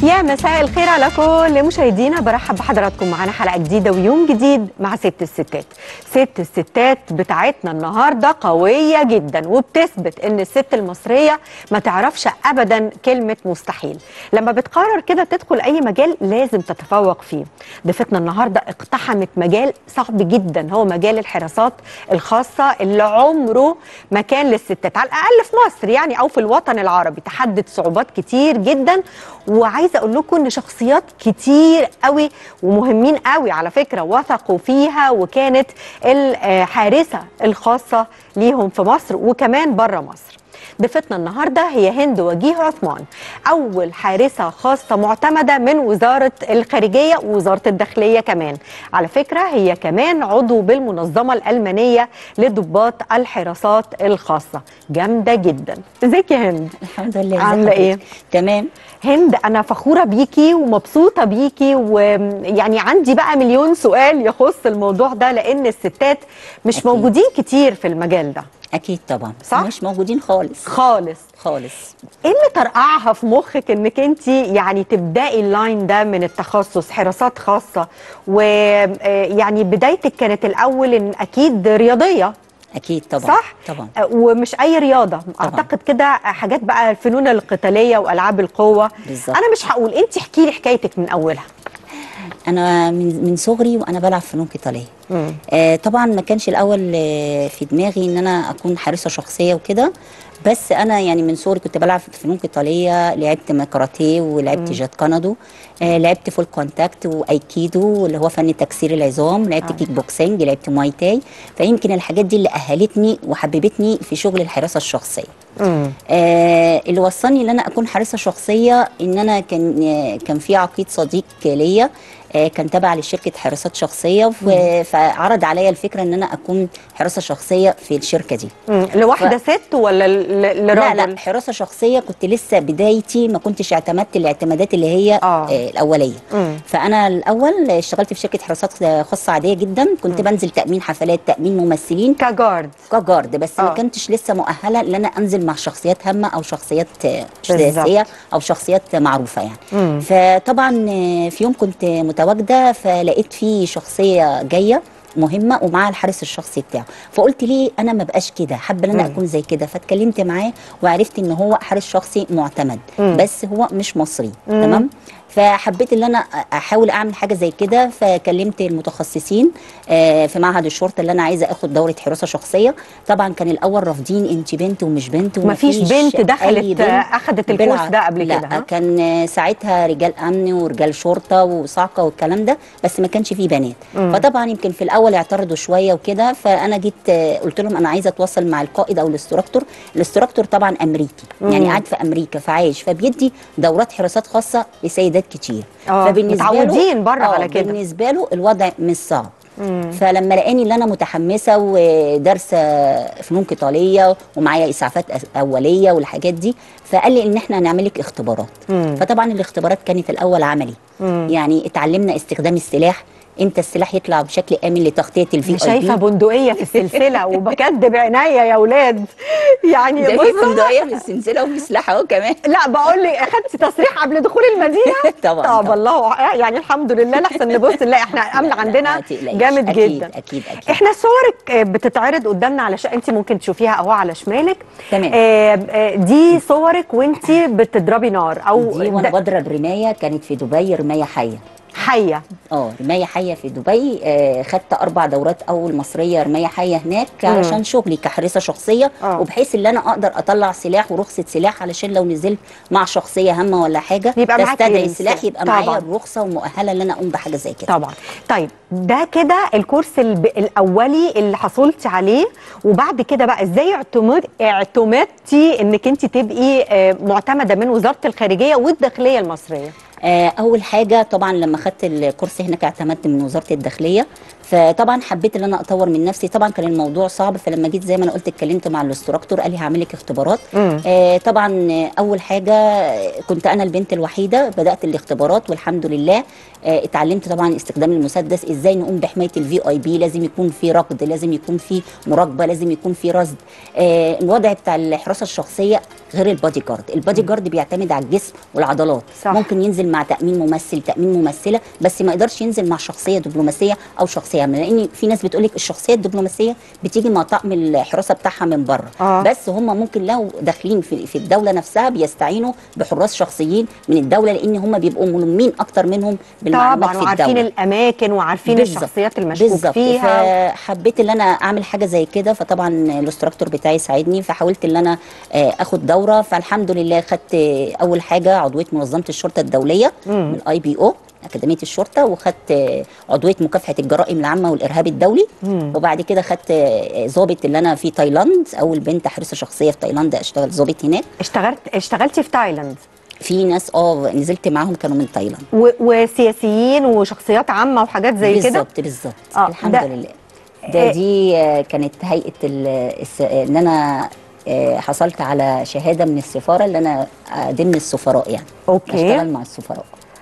يا مساء الخير على كل مشاهدينا برحب بحضراتكم معانا حلقه جديده ويوم جديد مع ست الستات ست الستات بتاعتنا النهارده قويه جدا وبتثبت ان الست المصريه ما تعرفش ابدا كلمه مستحيل لما بتقرر كده تدخل اي مجال لازم تتفوق فيه ضيفتنا النهارده اقتحمت مجال صعب جدا هو مجال الحراسات الخاصه اللي عمره ما كان للستات على الاقل في مصر يعني او في الوطن العربي تحدد صعوبات كتير جدا وعايزه اقول لكم ان شخصيات كتير قوي ومهمين قوي على فكره وثقوا فيها وكانت الحارسه الخاصه ليهم في مصر وكمان بره مصر ضيفتنا النهارده هي هند وجيه عثمان اول حارسه خاصه معتمده من وزاره الخارجيه ووزاره الداخليه كمان على فكره هي كمان عضو بالمنظمه الالمانيه لضباط الحراسات الخاصه جامده جدا ازيك يا هند الحمد لله عامله ايه تمام هند انا فخوره بيكي ومبسوطه بيكي ويعني عندي بقى مليون سؤال يخص الموضوع ده لان الستات مش أكيد. موجودين كتير في المجال ده اكيد طبعا صح؟ مش موجودين خالص خالص خالص ايه اللي طرقعها في مخك انك انت يعني تبداي اللاين ده من التخصص حراسات خاصه ويعني بدايتك كانت الاول ان اكيد رياضيه اكيد طبعا صح طبعا آه، ومش اي رياضه اعتقد كده حاجات بقى الفنون القتاليه والعاب القوه بالظبط. انا مش هقول انت احكي لي حكايتك من اولها انا من من صغري وانا بلعب فنون قتاليه آه طبعا ما كانش الاول آه في دماغي ان انا اكون حارسه شخصيه وكده بس انا يعني من صغري كنت بلعب في فنون قتاليه لعبت ما كاراتيه ولعبت جات كانادو آه لعبت فول كونتاكت وايكيدو اللي هو فن تكسير العظام لعبت آه. كيك بوكسنج لعبت ماي تاي فيمكن الحاجات دي اللي اهلتني وحببتني في شغل الحراسه الشخصيه امم آه اللي وصلني ان انا اكون حارسه شخصيه ان انا كان آه كان في عقيد صديق ليا آه كان تابع لشركه حراسات شخصيه ف- فعرض عليا الفكره ان انا اكون حراسه شخصيه في الشركه دي لواحده ست ولا ل- ل- لا لراجل لا حراسه شخصيه كنت لسه بدايتي ما كنتش اعتمدت الاعتمادات اللي هي آه. آه. الاوليه مم. فانا الاول اشتغلت في شركه حراسات خاصه عاديه جدا كنت بنزل تامين حفلات تامين ممثلين كجارد كجارد بس آه. ما كنتش لسه مؤهله ان انا انزل مع شخصيات هامه او شخصيات آه، بالظبط. سياسيه او شخصيات معروفه يعني مم. فطبعا آه، في يوم كنت متواجده فلقيت في شخصيه جايه مهمه ومعاها الحارس الشخصي بتاعه فقلت ليه انا ما بقاش كده حابه ان انا مم. اكون زي كده فاتكلمت معاه وعرفت ان هو حارس شخصي معتمد مم. بس هو مش مصري مم. تمام فحبيت ان انا احاول اعمل حاجه زي كده فكلمت المتخصصين آه، في معهد الشرطه اللي انا عايزه اخد دوره حراسه شخصيه طبعا كان الاول رافضين انت بنت ومش بنت مفيش ومفيش بنت أي دخلت بنت. اخذت الكورس بالع- ده قبل لا كده ها؟ كان آه، ساعتها رجال امن ورجال شرطه وصعقه والكلام ده بس ما كانش فيه بنات مم. فطبعا يمكن في الاول اعترضوا شويه وكده فانا جيت آه، قلت لهم انا عايزه اتواصل مع القائد او الاستراكتور الاستراكتور طبعا امريكي مم. يعني قاعد في امريكا فعايش فبيدي دورات حراسات خاصه لسيدات كتير آه، متعودين بره آه، على كده. بالنسبه له الوضع مش صعب مم. فلما لقاني ان انا متحمسه ودارسه فنون قتاليه ومعايا اسعافات أس- اوليه والحاجات دي فقال لي ان احنا هنعمل لك اختبارات مم. فطبعا الاختبارات كانت الاول عملي مم. يعني اتعلمنا استخدام السلاح امتى السلاح يطلع بشكل امن لتغطيه الفي انا شايفه بندقيه في السلسله وبكدب عينيا يا اولاد يعني ده بص في بندقيه في السلسله وفي سلاح اهو كمان لا بقول لك اخدت تصريح قبل دخول المدينه طبعا طب طبعا. الله يعني الحمد لله لحسن نبص نلاقي احنا الامن لا، لا، عندنا ما تقلقيش. جامد أكيد، جدا اكيد اكيد احنا صورك آه، بتتعرض قدامنا على شا... انت ممكن تشوفيها اهو على شمالك تمام. آه، آه، دي صورك وانت بتضربي نار او دي وانا ده- بضرب رمايه كانت في دبي رمايه حيه حيه اه رمايه حيه في دبي آه خدت اربع دورات اول مصريه رمايه حيه هناك علشان شغلي كحارسه شخصيه آه. وبحيث ان انا اقدر اطلع سلاح ورخصه سلاح علشان لو نزلت مع شخصيه هامه ولا حاجه يبقى معاكي تستدعي السلاح. السلاح يبقى طبعاً. معايا الرخصه ومؤهله ان انا اقوم بحاجه زي كده طبعا طيب ده كده الكورس الب... الاولي اللي حصلتي عليه وبعد كده بقى ازاي اعتمد اعتمدتي انك انت تبقي آه، معتمده من وزاره الخارجيه والداخليه المصريه آه، اول حاجه طبعا لما خدت الكورس هناك اعتمدت من وزاره الداخليه فطبعا حبيت ان انا اطور من نفسي طبعا كان الموضوع صعب فلما جيت زي ما انا قلت اتكلمت مع الاستراكتور قال لي هعمل لك اختبارات مم. آه طبعا آه، اول حاجه آه، كنت انا البنت الوحيده بدات الاختبارات والحمد لله آه اتعلمت طبعا استخدام المسدس ازاي نقوم بحمايه الفي اي بي لازم يكون في ركض لازم يكون في مراقبه لازم يكون في رصد آه الوضع بتاع الحراسه الشخصيه غير البادي جارد البادي جارد بيعتمد على الجسم والعضلات صح. ممكن ينزل ينزل مع تامين ممثل تامين ممثله بس ما يقدرش ينزل مع شخصيه دبلوماسيه او شخصيه عامه لان في ناس بتقول لك الشخصيه الدبلوماسيه بتيجي مع طقم الحراسه بتاعها من بره آه. بس هم ممكن لو داخلين في, في الدوله نفسها بيستعينوا بحراس شخصيين من الدوله لان هم بيبقوا ملمين اكتر منهم بالمعلومات طبعا في وعارفين الدوله الاماكن وعارفين بالظبط. الشخصيات المشكوك بالظبط. فيها فحبيت ان انا اعمل حاجه زي كده فطبعا الاستراكتور بتاعي ساعدني فحاولت ان انا آه، اخد دوره فالحمد لله خدت آه، اول حاجه عضويه منظمه الشرطه الدوليه من الاي بي او اكاديميه الشرطه وخدت آه، عضويه مكافحه الجرائم العامه والارهاب الدولي وبعد كده خدت آه، ضابط اللي انا في تايلاند اول بنت حارسه شخصيه في تايلاند اشتغل ضابط هناك اشتغلت اشتغلتي في تايلاند في ناس اه نزلت معاهم كانوا من تايلاند و... وسياسيين وشخصيات عامه وحاجات زي كده بالظبط بالظبط آه، الحمد ده- لله ده دي آه، كانت هيئه ال- الس- ان انا آه، حصلت على شهاده من السفاره اللي انا آه، ضمن السفراء يعني أوكي. اشتغل مع السفراء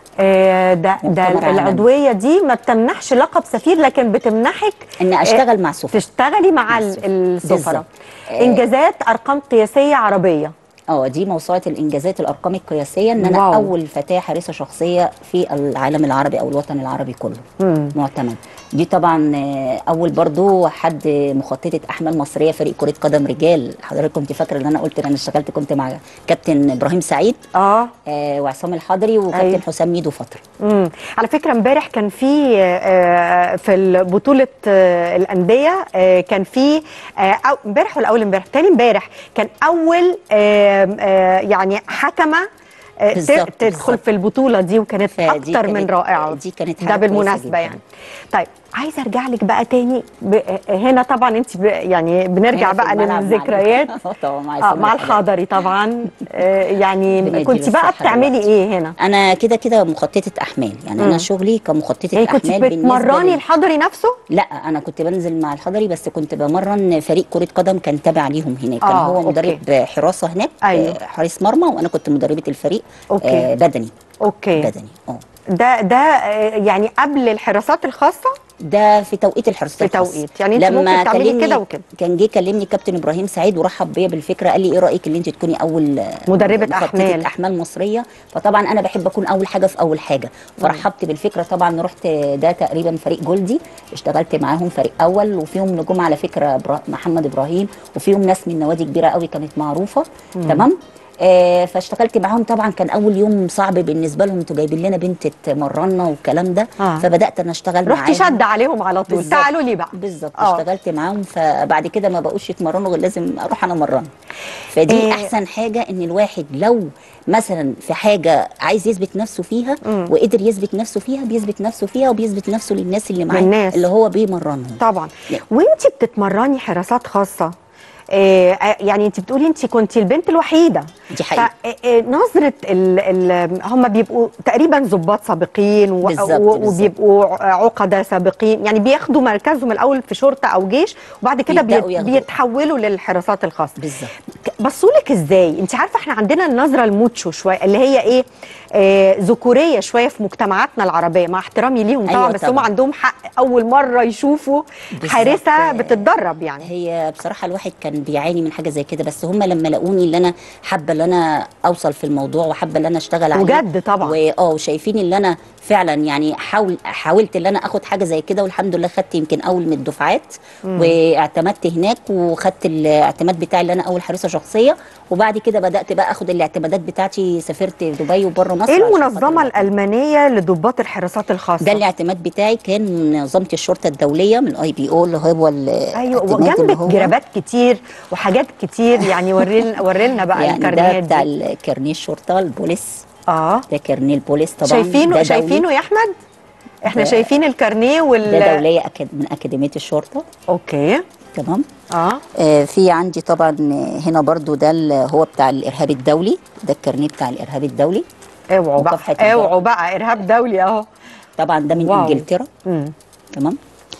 آه، ده ده مؤتمر عالمي. العضويه دي ما بتمنحش لقب سفير لكن بتمنحك ان اشتغل مع السفراء تشتغلي مع مع ال- السفراء. السفراء بالظبط. انجازات ارقام قياسيه عربيه اه دي موسوعه الانجازات الارقام القياسيه ان انا واو. اول فتاه حارسه شخصيه في العالم العربي او الوطن العربي كله مم. معتمد دي طبعا آه، اول برضو حد مخططه احمال مصريه فريق كره قدم رجال حضرتك كنت فاكره ان انا قلت ان انا اشتغلت كنت مع كابتن ابراهيم سعيد اه آه وعصام الحضري وكابتن أيوة. أيوه. حسام ميدو فتره امم على فكره امبارح كان في آه، في بطوله آه، الانديه آه، كان في آه، أو- امبارح ولا اول امبارح تاني امبارح كان اول آه، آه، يعني حكمه آه، ت- بالظبط، تدخل بالظبط. في البطوله دي وكانت فدي اكتر من كانت- رائعه دي كانت ده حاجة كويسة بالمناسبه جداً. يعني طيب عايزه ارجع لك بقى تاني ب- هنا طبعا انت ب- يعني بنرجع هنا في بقى الملعب مع ال- للذكريات طبعا مع آه عصام مع الحضري. الحضري طبعا آه، يعني بندي كنت بقى للصحة بتعملي دلوقتي. ايه هنا انا كده كده مخططه احمال يعني مم. انا شغلي كمخططه يعني كنت احمال بالنسبه بتمرني لل- الحضري نفسه لا انا كنت بنزل مع الحضري بس كنت بمرن فريق كره قدم كان تابع ليهم هناك كان آه، هو أوكي. مدرب حراسه هناك أيوه. آه، حارس مرمى وانا كنت مدربه الفريق أوكي. آه، بدني اوكي بدني اه ده ده آه، يعني قبل الحراسات الخاصه ده في توقيت الحراسات في الخاصة. توقيت. يعني أنت ممكن تعملي كلمني- كده وكده. كان جه كلمني كابتن ابراهيم سعيد ورحب بيا بالفكره قال لي ايه رايك ان انت تكوني اول آه، مدربة مخططة أحمال. احمال مصريه فطبعا انا بحب اكون اول حاجه في اول حاجه فرحبت بالفكره طبعا رحت ده تقريبا فريق جولدي اشتغلت معاهم فريق اول وفيهم نجوم على فكره إبرا- محمد ابراهيم وفيهم ناس من نوادي كبيره قوي كانت معروفه تمام آه فاشتغلت معاهم طبعا كان اول يوم صعب بالنسبه لهم انتوا جايبين لنا بنت تمرنا والكلام ده آه. فبدات انا اشتغل رحتي معاهم. شد عليهم على طول بالظبط. تعالوا لي بقى بالظبط آه. اشتغلت معاهم فبعد كده ما بقوش يتمرنوا غير لازم اروح انا امرنهم فدي إيه. إيه احسن حاجه ان الواحد لو مثلا في حاجه عايز يثبت نفسه فيها وقدر يثبت نفسه فيها بيثبت نفسه فيها وبيثبت نفسه للناس اللي معاه للناس. اللي هو بيمرنهم طبعا لا. وانت بتتمرني حراسات خاصه آه، آه، يعني انت بتقولي انت كنت البنت الوحيده دي حقيقة. نظره ال ال هم بيبقوا تقريبا ضباط سابقين و- بالظبط، و- بالظبط. وبيبقوا عقده سابقين يعني بياخدوا مركزهم الاول في شرطه او جيش وبعد كده بيبدأوا بيت- ياخدوا. بيتحولوا للحراسات الخاصه بالظبط بصوا لك ازاي انت عارفه احنا عندنا النظره الموتشو شويه اللي هي ايه آه ذكوريه شويه في مجتمعاتنا العربيه مع احترامي ليهم طبعا أيوة بس هم طبعا. عندهم حق اول مره يشوفوا بالظبط. حارسه بتتدرب يعني هي بصراحه الواحد كان بيعاني من حاجه زي كده بس هم لما لقوني اللي انا حابه ان انا اوصل في الموضوع وحابه ان انا اشتغل عليه وجد طبعا. واه وشايفين ان انا فعلا يعني حاول حاولت ان انا اخد حاجه زي كده والحمد لله خدت يمكن اول من الدفعات واعتمدت هناك وخدت الاعتماد بتاعي اللي انا اول حارسه شخصيه وبعد كده بدات بقى اخد الاعتمادات بتاعتي سافرت دبي وبره مصر ايه عشان خاطر المنظمه الوقت. الالمانيه لضباط الحراسات الخاصه ده الاعتماد بتاعي كان من منظمه الشرطه الدوليه من الاي بي او اللي هو ايوه الاعتماد اللي وجنبك هو- جرابات كتير وحاجات كتير يعني ورينا ورينا بقى يعني ده الكارنيهات بتاع دي الكارنيه الشرطه البوليس اه ده كارنيه البوليس طبعا شايفينه ده دولي. شايفينه يا احمد احنا ده- شايفين الكارنيه وال ده دوليه أكاد من اكاديميه الشرطه اوكي تمام اه آه في عندي طبعا هنا برضو ده ال- هو بتاع الارهاب الدولي ده الكارنيه بتاع الارهاب الدولي اوعوا بقى مكافحة الجرائم. اوعوا بقى ارهاب دولي اهو طبعا ده من واو. انجلترا مم. تمام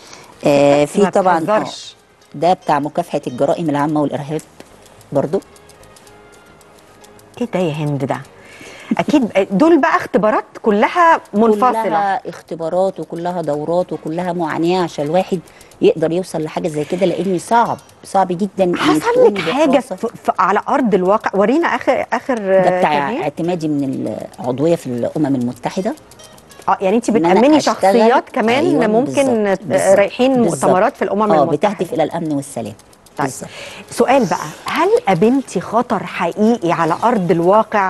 آه في ما طبعا آه، تهزرش. ده بتاع مكافحه الجرائم العامه والارهاب برضو ايه ده يا هند ده اكيد دول بقى اختبارات كلها منفصله كلها اختبارات وكلها دورات وكلها معاناه عشان الواحد يقدر يوصل لحاجه زي كده لان صعب صعب جدا إنك حصل تقومي لك حاجه بدراسة. في في على ارض الواقع ورينا اخر اخر ده بتاع تغيير. اعتمادي من العضويه في الامم المتحده اه يعني انت إن أنا بتامني أشتغل. شخصيات كمان أيوة ممكن بالظبط، بالظبط، رايحين بالظبط. مؤتمرات في الامم اه المتحده بتهدف الى الامن والسلام طيب بالظبط. سؤال بقى هل قابلتي خطر حقيقي على ارض الواقع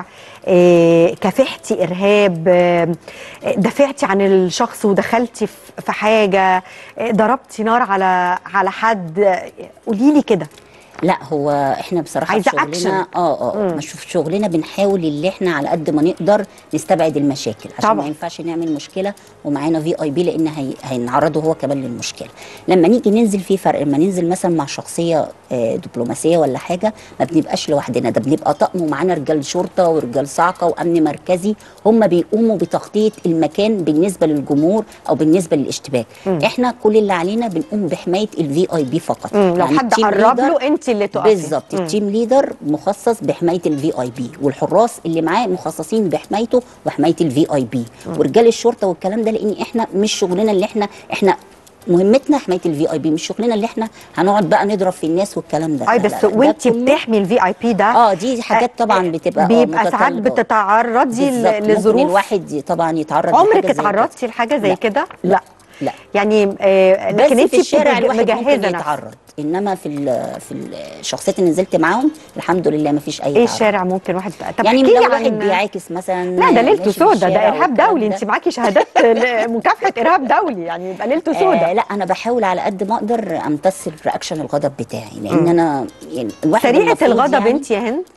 آه، كافحتي ارهاب آه، دافعتي عن الشخص ودخلتي في- في حاجه آه، ضربتي نار على على حد قولي لي كده لا هو احنا بصراحه عايزة في شغلنا أكشن. اه اه مش في شغلنا بنحاول اللي احنا على قد ما نقدر نستبعد المشاكل عشان طبعا. ما ينفعش نعمل مشكله ومعانا في اي بي لان هي هينعرضوا هو كمان للمشكله لما نيجي ننزل في فرق لما ننزل مثلا مع شخصيه آه، دبلوماسيه ولا حاجه ما بنبقاش لوحدنا ده بنبقى طقم ومعانا رجال شرطه ورجال صاعقه وامن مركزي هم بيقوموا بتغطيه المكان بالنسبه للجمهور او بالنسبه للاشتباك احنا كل اللي علينا بنقوم بحمايه الفي اي بي فقط مم، لو يعني حد التيم قرب ليدر له انت اللي تقفي بالظبط مم. التيم ليدر مخصص بحمايه الفي اي بي والحراس اللي معاه مخصصين بحمايته وحمايه الفي اي بي ورجال الشرطه والكلام ده لان احنا مش شغلنا اللي احنا احنا مهمتنا حمايه الفي اي بي مش شغلنا اللي احنا هنقعد بقى نضرب في الناس والكلام ده اي لا، بس لا، لا، ده وانت كله- بتحمي الفي اي بي ده اه دي حاجات طبعا بتبقى آه بيبقى ساعات متطلبات. بتتعرضي بالظبط، ممكن لظروف الواحد طبعا يتعرض عمرك لحاجة زي كده. اتعرضتي لحاجه زي لا. كده لا لا يعني آه بس لكن انت في الشارع الواحد ممكن مجهزه نفسك يتعرض انما في ال في الشخصيات اللي نزلت معاهم الحمد لله ما فيش اي ايه تعرض. الشارع ممكن واحد طب يعني احكي لو لي واحد عن بيعاكس مثلا لا ده ليلته ماشي في سودا ده الشارع ارهاب والكلام دولي ده. انت معاكي شهادات مكافحه ارهاب دولي يعني يبقى ليلته آه سودا لا انا بحاول على قد ما اقدر امتص رياكشن الغضب بتاعي لان انا يعني الواحد سريعه المفروض الغضب يعني انت يا هند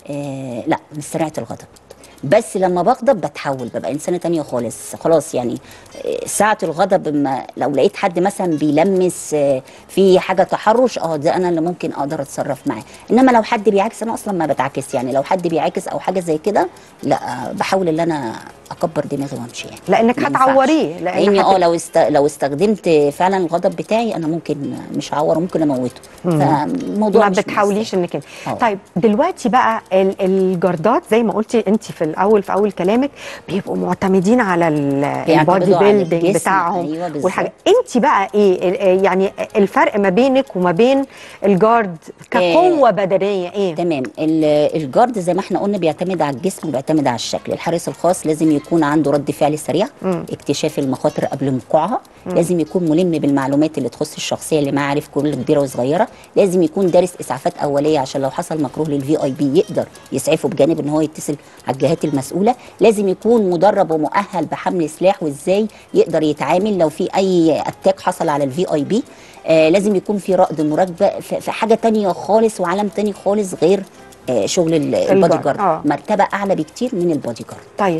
آه لا مش سريعه الغضب بس لما بغضب بتحول ببقى انسانه تانية خالص خلاص يعني آه، ساعه الغضب اما لو لقيت حد مثلا بيلمس آه، في حاجه تحرش اه ده انا اللي ممكن اقدر اتصرف معاه انما لو حد بيعاكس انا اصلا ما بتعاكس يعني لو حد بيعاكس او حاجه زي كده لا آه، بحاول ان انا اكبر دماغي وامشي يعني لانك ما ينفعش. هتعوريه لان لان اه هت... لو است... لو استخدمت فعلا الغضب بتاعي انا ممكن مش هعوره ممكن اموته فالموضوع ما مش بتحاوليش مستاهل. انك انت آه. طيب دلوقتي بقى ال- الجردات زي ما قلتي انت في الاول في اول كلامك بيبقوا معتمدين على ال- البودي بيعتمدوا على بيلدينج الجسم، بتاعهم أيوة بالظبط. والحاجات انت بقى ايه ال- يعني الفرق ما بينك وما بين الجارد كقوه بدنيه ايه تمام ال- الجارد زي ما احنا قلنا بيعتمد على الجسم وبيعتمد على الشكل الحارس الخاص لازم يكون عنده رد فعل سريع اكتشاف المخاطر قبل وقوعها لازم يكون ملم بالمعلومات اللي تخص الشخصيه اللي معاه عارف كل كبيره وصغيره لازم يكون دارس اسعافات اوليه عشان لو حصل مكروه للفي اي بي يقدر يسعفه بجانب ان هو يتصل على الجهات المسؤوله لازم يكون مدرب ومؤهل بحمل سلاح وازاي يقدر يتعامل لو في اي اتاك حصل على الفي اي بي آه لازم يكون في رائد مراقبه في في حاجه تانية خالص وعالم تاني خالص غير آه شغل ال- البادي جارد آه. مرتبه اعلى بكتير من البادي جارد طيب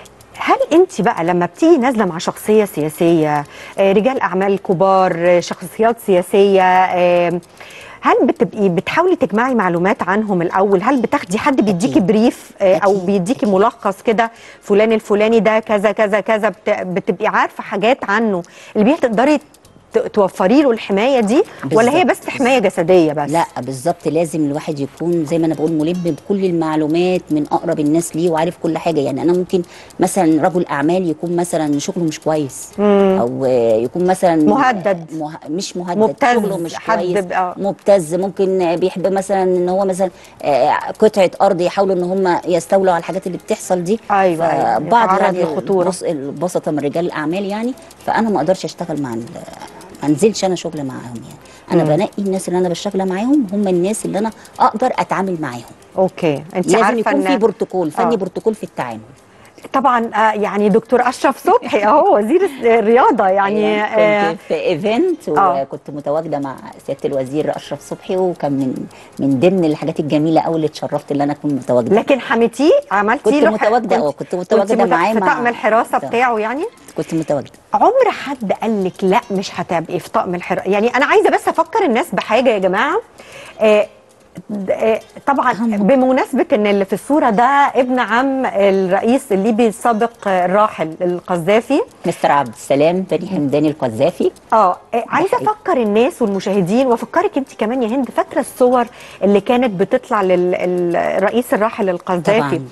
هل انت بقى لما بتيجي نازله مع شخصيه سياسيه آه، رجال اعمال كبار آه، شخصيات سياسيه آه، هل بتبقي بتحاولي تجمعي معلومات عنهم الاول هل بتاخدي حد بيديكي أكيد. بريف آه، او أكيد. بيديكي ملخص كده فلان الفلاني ده كذا كذا كذا بت- بتبقي عارفه حاجات عنه اللي بيها تقدري ت- توفري له الحمايه دي ولا هي بالظبط. بس حمايه جسديه بس لا بالظبط لازم الواحد يكون زي ما انا بقول ملم بكل المعلومات من اقرب الناس ليه وعارف كل حاجه يعني انا ممكن مثلا رجل اعمال يكون مثلا شغله مش كويس او آه، يكون مثلا مهدد. مه... مش مهدد مبتز، شغله مش حد كويس ب- آه. مبتز ممكن بيحب مثلا ان هو مثلا آه، قطعه ارض يحاولوا ان هم يستولوا على الحاجات اللي بتحصل دي أيوة، أيوة، بعض يتعرض يعني لخطورة. البس- البسطه من رجال الاعمال يعني فانا ما اقدرش اشتغل مع ال- ما انزلش انا شغل معاهم يعني انا بنقي الناس اللي انا بشتغل معاهم هم الناس اللي انا اقدر اتعامل معاهم اوكي انت لازم عارفه يكون في ان بروتوكول فني آه. بروتوكول في التعامل طبعا آه، يعني دكتور اشرف صبحي اهو وزير الرياضه يعني أيوة، آه، كنت في ايفنت آه. وكنت متواجده مع سياده الوزير اشرف صبحي وكان من من ضمن الحاجات الجميله قوي اللي اتشرفت ان انا اكون متواجده لكن حميتيه عملتي كنت له ح- متواجدة، آه، كنت متواجدة كنت مت- معاه في مع- طقم الحراسه آه. بتاعه يعني كنت متواجده عمر حد قال لك لا مش هتبقي في طقم الحراسه يعني انا عايزه بس افكر الناس بحاجه يا جماعه آه، د- آه، طبعا بمناسبه ان اللي في الصوره ده ابن عم الرئيس الليبي السابق آه، الراحل القذافي مستر عبد السلام بني حمداني القذافي اه آه، عايزه حقيقي. افكر الناس والمشاهدين وافكرك انت كمان يا هند فاكره الصور اللي كانت بتطلع للرئيس الراحل القذافي طبعاً.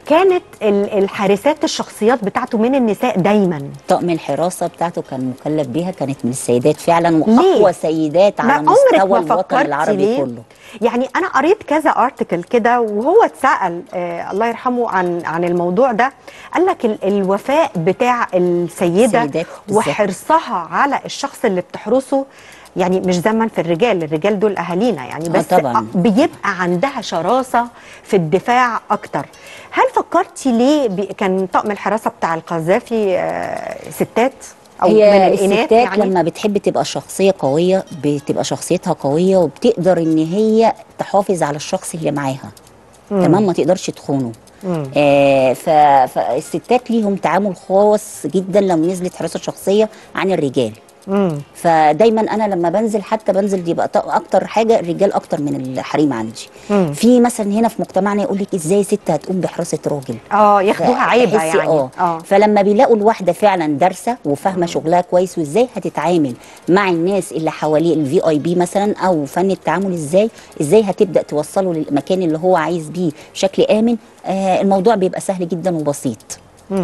كانت ال- الحارسات الشخصيات بتاعته من النساء دايما طقم الحراسه بتاعته كان مكلف بيها كانت من السيدات فعلا ليه؟ واقوى سيدات ما على عمرك مستوى ما الوطن فكرتي العربي ليه؟ كله يعني انا قريت كذا ارتكل كده وهو اتسال آه الله يرحمه عن عن الموضوع ده قال لك ال- الوفاء بتاع السيده السيدات بالذات. وحرصها على الشخص اللي بتحرسه يعني مش زمن في الرجال الرجال دول اهالينا يعني آه بس طبعاً. بيبقى عندها شراسه في الدفاع اكتر هل فكرتي ليه بي- كان طقم الحراسه بتاع القذافي آه ستات او هي من الاناث الستات يعني لما بتحب تبقى شخصيه قويه بتبقى شخصيتها قويه وبتقدر ان هي تحافظ على الشخص اللي معاها تمام ما تقدرش تخونه آه ف- فالستات ليهم تعامل خاص جدا لما نزلت حراسه شخصيه عن الرجال مم. فدايما انا لما بنزل حتى بنزل يبقى ط- اكتر حاجه الرجال اكتر من الحريم عندي مم. في مثلا هنا في مجتمعنا يقول لك ازاي ست هتقوم بحراسه راجل اه ياخدوها عيبه تحسي يعني اه اه فلما بيلاقوا الواحده فعلا دارسه وفاهمه شغلها كويس وازاي هتتعامل مع الناس اللي حواليه الفي اي بي مثلا او فن التعامل ازاي ازاي هتبدا توصله للمكان اللي هو عايز بيه بشكل امن آه الموضوع بيبقى سهل جدا وبسيط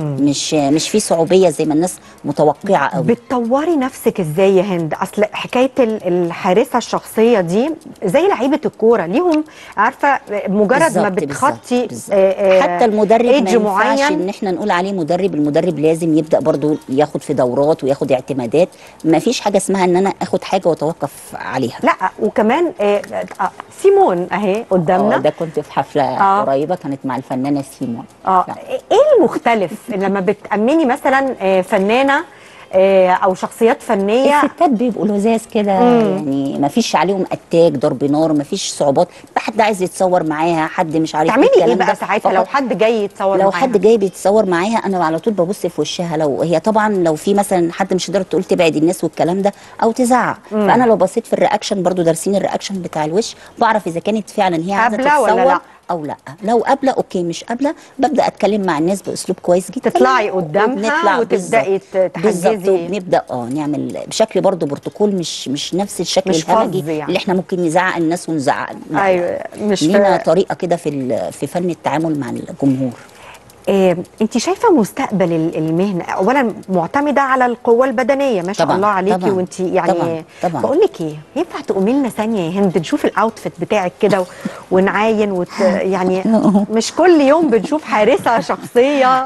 مش مش فيه صعوبيه زي ما الناس متوقعه قوي بتطوري نفسك ازاي يا هند اصل حكايه ال- الحارسه الشخصيه دي زي لعيبه الكوره ليهم عارفه مجرد ما بالظبط، بتخطي بالظبط، بالظبط. آه، آه، حتى المدرب ما ايدج ينفعش معين ان احنا نقول عليه مدرب المدرب لازم يبدا برضو ياخد في دورات وياخد اعتمادات ما فيش حاجه اسمها ان انا اخد حاجه واتوقف عليها لا وكمان آه، آه، سيمون اهي آه، قدامنا ده كنت في حفله آه. قريبه كانت مع الفنانه سيمون اه لا. ايه المختلف لما بتامني مثلا آه، فنانه آه، او شخصيات فنيه الستات بيبقوا لزاز كده يعني ما فيش عليهم اتاك ضرب نار ما فيش صعوبات حد عايز يتصور معاها حد مش عارف تعملي ايه الكلام بقى ده. ساعتها لو فقط حد جاي يتصور لو معاها؟ حد جاي بيتصور معاها انا على طول ببص في وشها لو هي طبعا لو في مثلا حد مش قادره تقول تبعد الناس والكلام ده او تزعق فانا لو بصيت في الرياكشن برضو دارسين الرياكشن بتاع الوش بعرف اذا كانت فعلا هي عايزه قابلة ولا تتصور لأ؟ او لا لو قابله اوكي مش قابله ببدا اتكلم مع الناس باسلوب كويس جدا تطلعي قدامها وبنطلع وتبدأي بالظبط. بالظبط تحجزي. وبنبدا اه نعمل بشكل برضو بروتوكول مش مش نفس الشكل مش الهمجي فظ يعني. اللي احنا ممكن نزعق الناس ونزعق لا، ايوه مش لينا في- طريقه كده في ال- في فن التعامل مع الجمهور إيه انت شايفه مستقبل ال- المهنه اولا معتمده على القوه البدنيه ما شاء طبعاً، الله عليكي طبعاً، وانت يعني طبعاً، طبعاً. بقول لك ايه ينفع تقومي لنا ثانيه يا هند نشوف الاوتفيت بتاعك كده و- ونعاين وت... يعني مش كل يوم بنشوف حارسه شخصيه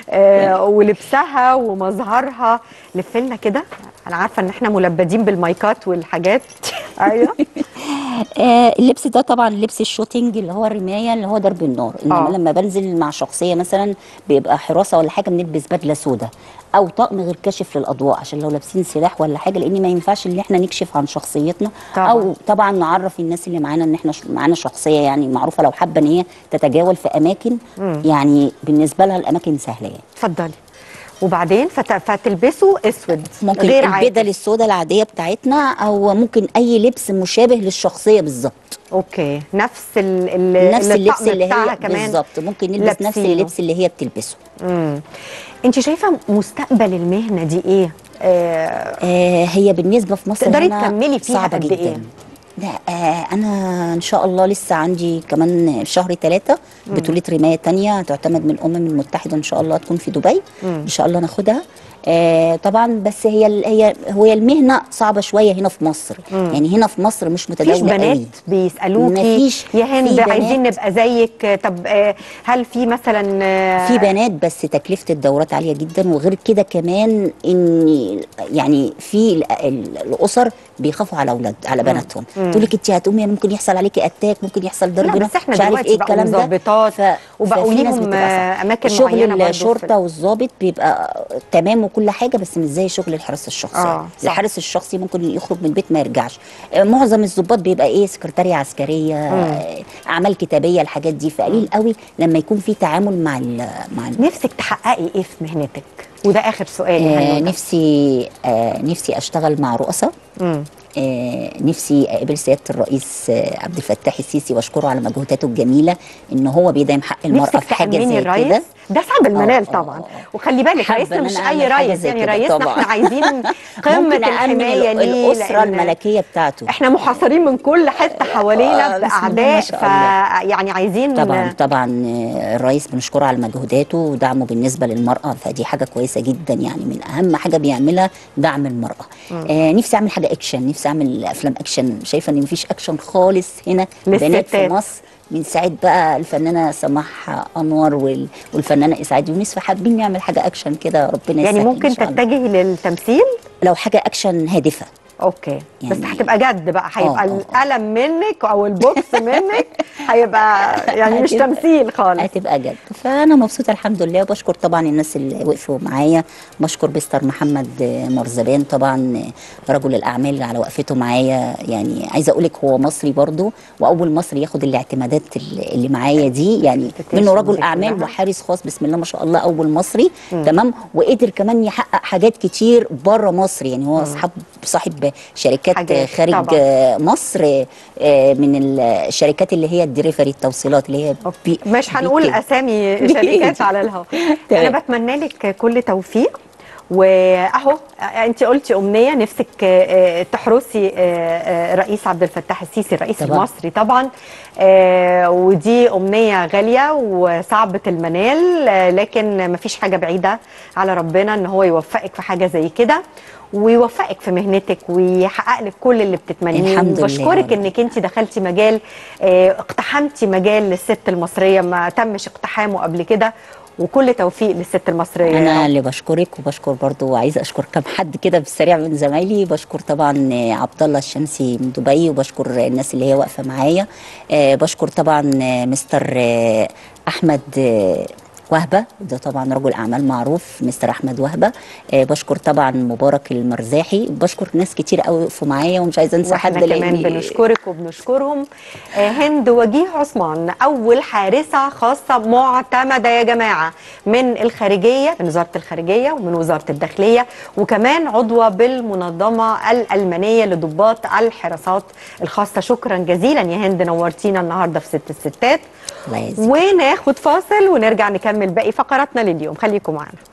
آه ولبسها ومظهرها لف لنا كده انا عارفه ان احنا ملبدين بالمايكات والحاجات ايوه آه اللبس ده طبعا لبس الشوتينج اللي هو الرمايه اللي هو ضرب النار انما آه. لما بنزل مع شخصيه مثلا بيبقى حراسه ولا حاجه بنلبس بدله سودا او طقم غير كاشف للاضواء عشان لو لابسين سلاح ولا حاجه لان ما ينفعش ان احنا نكشف عن شخصيتنا طبعاً. او طبعا نعرف الناس اللي معانا ان احنا ش- معانا شخصيه يعني معروفه لو حابه ان هي تتجول في اماكن يعني بالنسبه لها الاماكن سهله يعني اتفضلي وبعدين فت... فتلبسوا اسود ممكن غير عادي. البدل السوداء العاديه بتاعتنا او ممكن اي لبس مشابه للشخصيه بالظبط اوكي نفس ال ال نفس اللبس الطقم اللي بتاعها هي كمان بالظبط ممكن نلبس نفس لابسينه. اللبس اللي هي بتلبسه انت شايفه مستقبل المهنه دي ايه آه آه هي بالنسبه في مصر تقدري هنا تكملي فيها صعبه قد جدا إيه؟ لا آه انا ان شاء الله لسه عندي كمان في شهر ثلاثة بطولة رماية تانية تعتمد من الأمم المتحدة إن شاء الله تكون في دبي إن شاء الله ناخدها آه طبعا بس هي ال- هي هي المهنة صعبة شوية هنا في مصر يعني هنا في مصر مش مفيش متداولة بنات قوي بيسالوكي مفيش. يا هند في بنات. عايزين نبقى زيك طب آه هل في مثلا آه في بنات بس تكلفه الدورات عاليه جدا وغير كده كمان ان يعني في ال- ال- الاسر بيخافوا على اولاد على بناتهم تقول لك انت هتقومي ممكن يحصل عليكي اتاك ممكن يحصل ضرب لا، نار، بس إحنا مش عارف دلوقتي ايه بقوا الكلام ده مظبطات ف- وبقوا ففي ناس ليهم، بتبقى صعبة. آه، أماكن معينة برضو شغل في- الشرطه والضابط بيبقى تمام وكل حاجه بس مش زي شغل الحرس الشخصي آه، صح. الحارس الشخصي ممكن يخرج من البيت ما يرجعش آه، معظم الضباط بيبقى ايه سكرتاريه عسكريه آه، اعمال كتابيه الحاجات دي فقليل قوي لما يكون في تعامل مع ال مع ال نفسك تحققي ايه في مهنتك وده اخر سؤال يا آه هند نفسي آه نفسي اشتغل مع رؤساء مم. آه نفسي اقابل سياده الرئيس آه عبد الفتاح السيسي واشكره على مجهوداته الجميله ان هو بيدعم حق المراه نفسك في حاجه تأمني زي الرئيس كده ده صعب المنال آه، طبعا آه. وخلي بالك حابة رئيسنا إن مش أنا اي أعمل حاجة رئيس زي يعني كده رئيسنا طبعا. احنا عايزين قمه ممكن أأمن الحمايه ال- ليه الاسره لأن الملكيه بتاعته احنا محاصرين من كل حته حوالينا آه، بسم الله ما باعداء شاء ف الله. يعني عايزين طبعا طبعا آه، الرئيس بنشكره على مجهوداته ودعمه بالنسبه للمراه فدي حاجه كويسه جدا يعني من اهم حاجه بيعملها دعم المراه آه نفسي اعمل حاجه اكشن نفسي اعمل افلام اكشن شايفه ان مفيش اكشن خالص هنا بنات للستات. في مصر من ساعه بقى الفنانه سماح انور وال- والفنانه اسعاد يونس فحابين نعمل حاجه اكشن كده ربنا يعني يسهل ممكن إن شاء الله. تتجهي للتمثيل لو حاجه اكشن هادفه اوكي بس يعني- هتبقى جد بقى هيبقى آه، آه. القلم منك او البوكس منك هيبقى يعني مش هتبقى- تمثيل خالص هتبقى جد فانا مبسوطه الحمد لله وبشكر طبعا الناس اللي وقفوا معايا بشكر مستر محمد مرزبان طبعا رجل الاعمال اللي على وقفته معايا يعني عايزه اقول لك هو مصري برضو واول مصري ياخد الاعتمادات اللي اللي معايا دي يعني Invitation منه رجل دي اعمال كلها. وحارس خاص بسم الله ما شاء الله اول مصري تمام وقدر كمان يحقق حاجات كتير بره مصر يعني هو صاحب صاحب شركات حاجات خارج طبعاً. مصر آه، من الشركات اللي هي الدليفري التوصيلات اللي هي بي مش هنقول بي- اسامي بي- شركات على الهواء تمام. انا بتمنى لك كل توفيق واهو انت قلتي امنيه نفسك آه، تحرسي آه، آه، رئيس عبد الفتاح السيسي الرئيس طبعاً. المصري طبعا آه، ودي امنيه غاليه وصعبه المنال آه، لكن مفيش حاجه بعيده على ربنا ان هو يوفقك في حاجه زي كده ويوفقك في مهنتك ويحقق لك كل اللي بتتمنيه الحمد لله بشكرك يا رب. انك انت دخلتي مجال آه، اقتحمتي مجال للست المصريه ما تمش اقتحامه قبل كده وكل توفيق للست المصريه يا انا رب. اللي بشكرك وبشكر برضو وعايزه اشكر كم حد كده بالسريع من زمايلي بشكر طبعا آه، عبد الله الشمسي من دبي وبشكر الناس اللي هي واقفه معايا آه، بشكر طبعا آه، مستر آه، احمد آه، وهبه ده طبعا رجل اعمال معروف مستر احمد وهبه آه، بشكر طبعا مبارك المرزاحي بشكر ناس كتير قوي وقفوا معايا ومش عايزه انسى حد واحنا كمان لأني- بنشكرك وبنشكرهم آه، هند وجيه عثمان اول حارسه خاصه معتمده يا جماعه من الخارجيه من وزاره الخارجيه ومن وزاره الداخليه وكمان عضوه بالمنظمه الالمانيه لضباط الحراسات الخاصه شكرا جزيلا يا هند نورتينا النهارده في ست الستات الله يعزك وناخد فاصل ونرجع نكمل باقي فقراتنا لليوم خليكم معنا